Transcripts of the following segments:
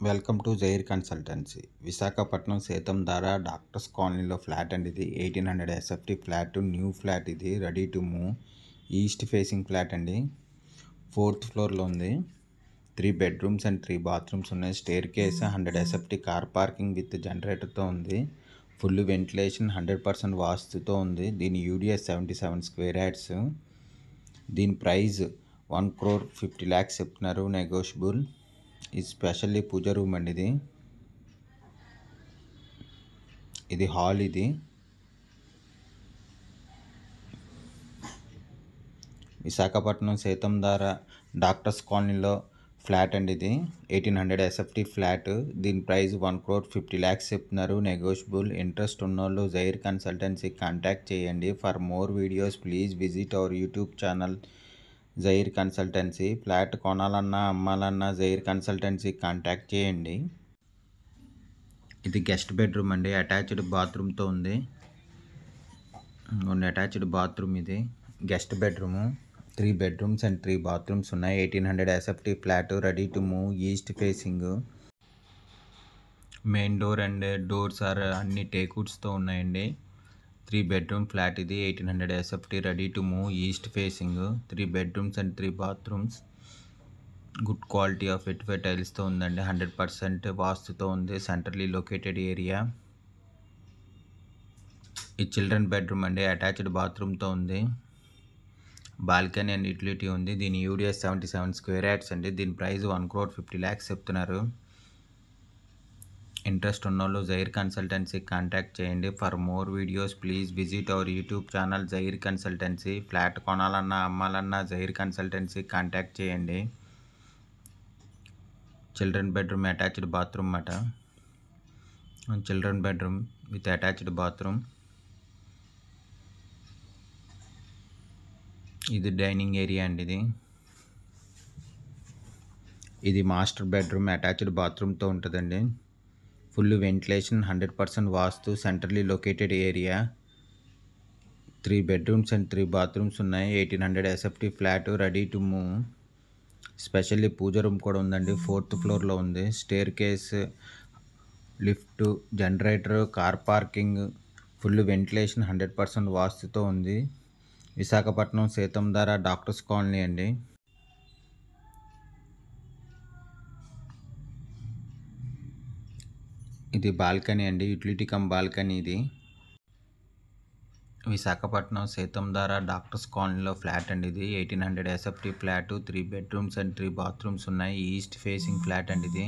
welcome to Jair consultancy Visakhapatnam Seethammadhara doctors కాలనీలో flat అండి ఇది eighteen hundred SFT flat new flat ఇది ready to move east facing flat అండి fourth ఫ్లోర్లో ఉంది three bedrooms and three bathrooms ఉన్నాయి staircase hundred SFT car parking with జనరేటర్తో ఉంది ఫుల్ వెంటిలేషన్ హండ్రెడ్ పర్సెంట్ వాస్తుతో ఉంది దీని UDS seventy seven square yards దీని price one crore fifty lakhs చెప్తున్నారు నెగోషియబుల్ ఇది స్పెషల్లీ పూజ రూమ్ అండి ఇది ఇది హాల్ ఇది విశాఖపట్నం సేతంధార డాక్టర్స్ కాలనీలో ఫ్లాట్ అండి ఇది ఎయిటీన్ హండ్రెడ్ ఎస్ఎఫ్టీ ఫ్లాట్ దీని price one crore fifty lakhs చెప్తున్నారు నెగోషియబుల్ ఇంట్రెస్ట్ ఉన్నోళ్ళు జైర్ కన్సల్టెన్సీ కాంటాక్ట్ చేయండి for more videos please visit our YouTube channel Jair consultancy flat కొనాలన్నా అమ్మాలన్నా జైర్ కన్సల్టెన్సీ కాంటాక్ట్ చేయండి ఇది గెస్ట్ బెడ్రూమ్ అండి అటాచ్డ్ బాత్రూమ్తో ఉంది కొన్ని అటాచ్డ్ బాత్రూమ్ ఇది guest bedroom three bedrooms and three bathrooms ఉన్నాయి eighteen hundred SFT flat ready to move east facing main door and doors are అన్ని టేక్వుడ్స్తో ఉన్నాయండి త్రీ బెడ్రూమ్ ఫ్లాట్ ఇది eighteen hundred SFT ready to move east facing three bedrooms and three bathrooms good quality of ఎట్వే టైల్స్తో ఉందండి hundred percent వాస్తుతో ఉంది centrally located area ఈ చిల్డ్రన్ బెడ్రూమ్ అండి అటాచ్డ్ బాత్రూమ్తో ఉంది బాల్కనీ అండ్ యూటిలిటీ ఉంది దీని UDS seventy seven square yards అండి దీని price one crore fifty lakhs చెప్తున్నారు ఇంట్రెస్ట్ ఉన్నోళ్ళు జైర్ కన్సల్టెన్సీ కాంటాక్ట్ చేయండి for more videos please visit our YouTube channel Jair consultancy flat కొనాలన్నా అమ్మాలన్నా జైర్ కన్సల్టెన్సీ కాంటాక్ట్ చేయండి చిల్డ్రన్ బెడ్రూమ్ అటాచ్డ్ బాత్రూమ్ అన్నమాట children bedroom with attached bathroom ఇది డైనింగ్ ఏరియా అండి ఇది ఇది మాస్టర్ బెడ్రూమ్ అటాచ్డ్ బాత్రూమ్తో ఉంటుందండి full ventilation hundred percent vastu centrally located area three bedrooms and three bathrooms ఉన్నాయి eighteen hundred SFT flat ready to move specially puja room కూడా ఉందండి fourth ఫ్లోర్లో ఉంది stair staircase lift generator car parking full ventilation hundred percent వాస్తుతో ఉంది Visakhapatnam Seethammadhara doctors colony అండి ఇది balcony అండి యూటిలిటీ కమ్ బాల్కనీ ఇది విశాఖపట్నం సేతంధార డాక్టర్స్ కాలనీలో ఫ్లాట్ అండి ఇది eighteen hundred SFT flat three bedrooms and three bathrooms ఉన్నాయి ఈస్ట్ ఫేసింగ్ ఫ్లాట్ అండి ఇది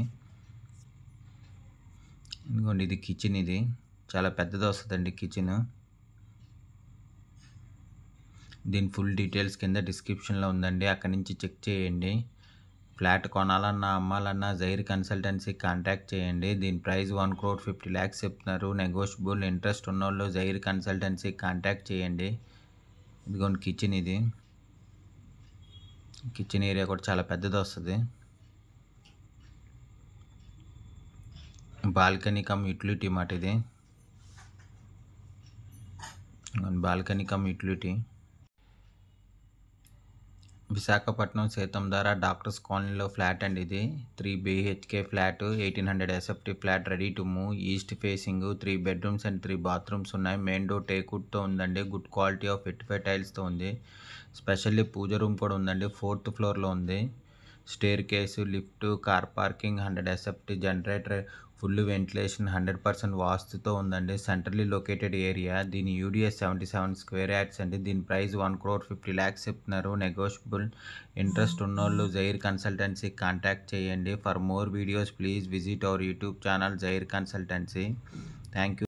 ఇదిగోండి ఇది కిచెన్ ఇది చాలా పెద్దది వస్తుందండి కిచెన్ దీని ఫుల్ డీటెయిల్స్ కింద డిస్క్రిప్షన్లో ఉందండి అక్కడి నుంచి చెక్ చేయండి ఫ్లాట్ కొనాలన్నా అమ్మాలన్నా జైర్ కన్సల్టెన్సీ కాంటాక్ట్ చేయండి దీని price one crore fifty lakhs చెప్తున్నారు నెగోషియబుల్ ఇంట్రెస్ట్ ఉన్నోళ్ళు జైర్ కన్సల్టెన్సీ కాంటాక్ట్ చేయండి ఇదిగోండి కిచెన్ ఇది కిచెన్ ఏరియా కూడా చాలా పెద్దది వస్తుంది బాల్కనీ కమ్ యూటిలిటీ మాట ఇది balcony cum utility Visakhapatnam Seethammadhara doctors కాలనీలో ఫ్లాట్ అండి ఇది three BHK flat eighteen hundred SFT flat ready to move east facing three bedrooms and three bathrooms ఉన్నాయి మెయిన్ డోర్ టేక్వుడ్తో ఉందండి గుడ్ క్వాలిటీ ఆఫ్ ఎట్ఫై టైల్స్తో ఉంది స్పెషల్లీ పూజ రూమ్ కూడా ఉందండి ఫోర్త్ ఫ్లోర్లో ఉంది staircase lift car parking hundred SFT generator full ventilation hundred percent వాస్తుతో ఉందండి సెంట్రలీ లొకేటెడ్ ఏరియా దీని UDS seventy seven square yards అండి దీని price one crore fifty lakhs చెప్తున్నారు నెగోషియబుల్ ఇంట్రెస్ట్ ఉన్నోళ్ళు జైర్ కన్సల్టెన్సీ కాంటాక్ట్ చేయండి for more videos please visit our YouTube channel Jair consultancy thank you